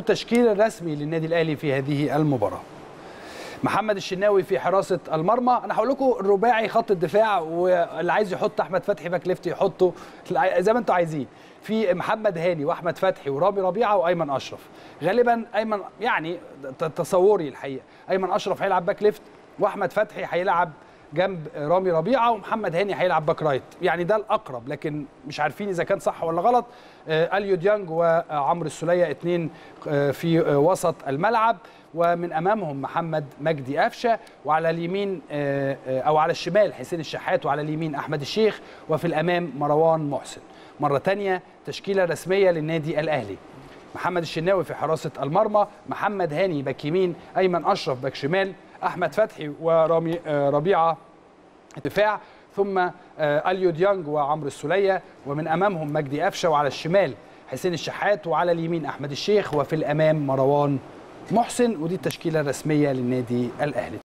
التشكيل الرسمي للنادي الاهلي في هذه المباراه محمد الشناوي في حراسه المرمى انا هقول لكم الرباعي خط الدفاع واللي عايز يحط احمد فتحي باك ليفت يحطه زي ما انتم عايزين في محمد هاني واحمد فتحي ورامي ربيعه وايمن اشرف غالبا ايمن يعني تصوري الحقيقه ايمن اشرف هيلعب باك ليفت واحمد فتحي هيلعب جنب رامي ربيعه ومحمد هاني هيلعب باك رايت يعني ده الاقرب لكن مش عارفين اذا كان صح ولا غلط اليو ديانج وعمرو السوليه اثنين في وسط الملعب ومن امامهم محمد مجدي قفشه وعلى اليمين او على الشمال حسين الشحات وعلى اليمين احمد الشيخ وفي الامام مروان محسن مره ثانيه تشكيله رسميه للنادي الاهلي محمد الشناوي في حراسه المرمى محمد هاني باك يمين ايمن اشرف باك شمال احمد فتحي ورامي ربيعه دفاع ثم اليو ديانج وعمرو السوليه ومن امامهم مجدي قفشه وعلى الشمال حسين الشحات وعلى اليمين احمد الشيخ وفي الامام مروان محسن ودي التشكيله الرسميه للنادي الاهلي